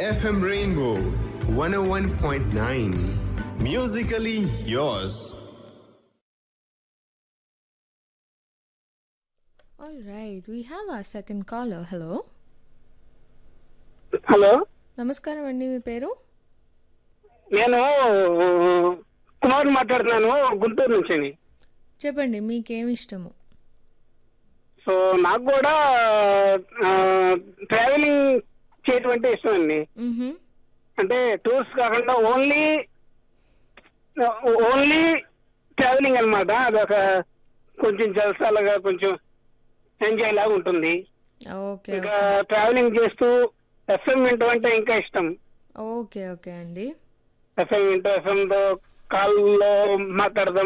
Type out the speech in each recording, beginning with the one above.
FM Rainbow 101.9. Musically yours. All right, we have our second caller. Hello. Hello నమస్కారం అండి మీ పేరు నేను కుమార్ మాట్లాడుతున్నాను గుంటూరు నుంచి చెప్పండి మీకేమి ఇష్టము సో నాకు కూడా ట్రావెలింగ్ చేయటం అంటే ఇష్టం అండి మ్హూ. అంటే టూర్స్ కాకుండా ఓన్లీ ఓన్లీ ట్రావెలింగ్ అన్నమాట అదొక కొంచెం జలసాలుగా కొంచెం ఎంజాయ్ లాగా ఉంటుంది ఓకే ఇంకా ట్రావెలింగ్ చేస్తూ ఎఫ్ఎం వింటూ అంటే ఇంకా ఇష్టం ఓకే ఓకే అండి ఎఫ్ఎం వింటూ ఎఫ్ఎం తో కాల్లో మాట్లాడదాం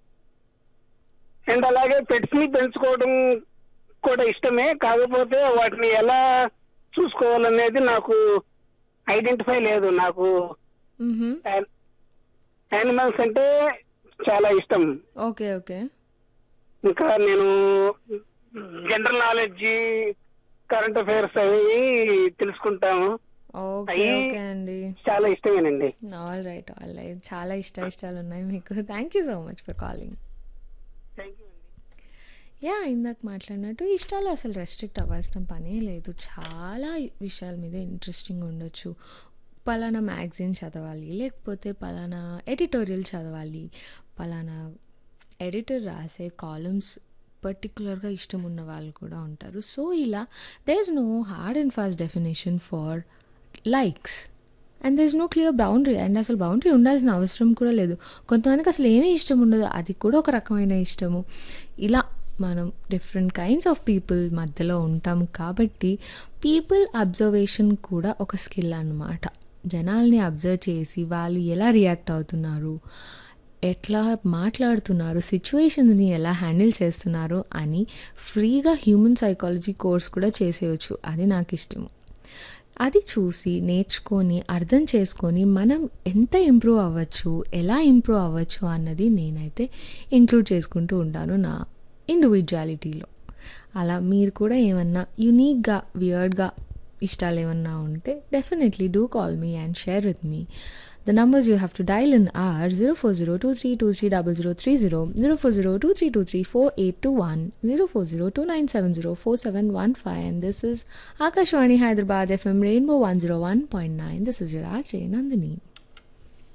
అండ్ అలాగే పెట్స్ ని పెంచుకోవడం కూడా ఇష్టమే కాకపోతే వాటిని ఎలా చూసుకోవాలనేది నాకు ఐడెంటిఫై లేదు నాకు మ్హూ. యానిమల్స్ అంటే చాలా ఇష్టం ఓకే ఓకే ఇంకా నేను జనరల్ నాలెడ్జ్ కరెంట్ అఫైర్స్ అవి తెలుసుకుంటాము ఓకే అయ్యి- ఓకే అండి చాలా ఇష్టమేనండి ఆల్ రైట్ ఆల్ రైట్ చాలా ఇష్ట ఇష్టాలు ఉన్నాయి మీకు thank you so much for calling thank you yeah ఇందాక మాట్లాడినట్టు ఇష్టాలు అసలు రెస్ట్రిక్ట్ అవ్వాల్సిన పనే లేదు చాలా విషయాల మీద ఇంట్రెస్టింగ్ ఉండొచ్చు పలానా మ్యాగజైన్ చదవాలి లేకపోతే పలానా ఎడిటోరియల్ చదవాలి పలానా ఎడిటర్ రాసే కాలమ్స్ పర్టికులర్గా ఇష్టం ఉన్న వాళ్ళు కూడా ఉంటారు సో ఇలా there is no hard and fast definition for likes and there is no clear boundary and అసలు బౌండరీ ఉండాల్సిన అవసరం కూడా లేదు కొంతమందికి అసలు ఏమీ ఇష్టం ఉండదు అది కూడా ఒక రకమైన ఇష్టము ఇలా మనం డిఫరెంట్ కైండ్స్ ఆఫ్ పీపుల్ మధ్యలో ఉంటాం కాబట్టి పీపుల్ అబ్జర్వేషన్ కూడా ఒక స్కిల్ అన్నమాట జనాల్ని అబ్జర్వ్ చేసి వాళ్ళు ఎలా రియాక్ట్ అవుతున్నారు ఎట్లా మాట్లాడుతున్నారు సిచ్యువేషన్స్ని ఎలా హ్యాండిల్ చేస్తున్నారు అని ఫ్రీగా హ్యూమన్ సైకాలజీ కోర్స్ కూడా చేసేయచ్చు అది నాకు ఇష్టము అది చూసి నేర్చుకొని అర్థం చేసుకొని మనం ఎంత ఇంప్రూవ్ అవ్వచ్చు ఎలా ఇంప్రూవ్ అవ్వచ్చు అన్నది నేనైతే ఇంక్లూడ్ చేసుకుంటూ ఉంటాను నా ఇండివిజువాలిటీలో అలా మీరు కూడా ఏమన్నా యునీక్గా వియర్డ్గా ఇష్టాలు ఏమన్నా ఉంటే definitely do call me and share with me the numbers you have to dial in are zero four zero two three two three double zero three zero zero four zero two three two three four eight two one zero four zero two nine seven zero four seven one five and this is Akashvani Hyderabad FM rainbow one zero one point nine this is your RJ Nandini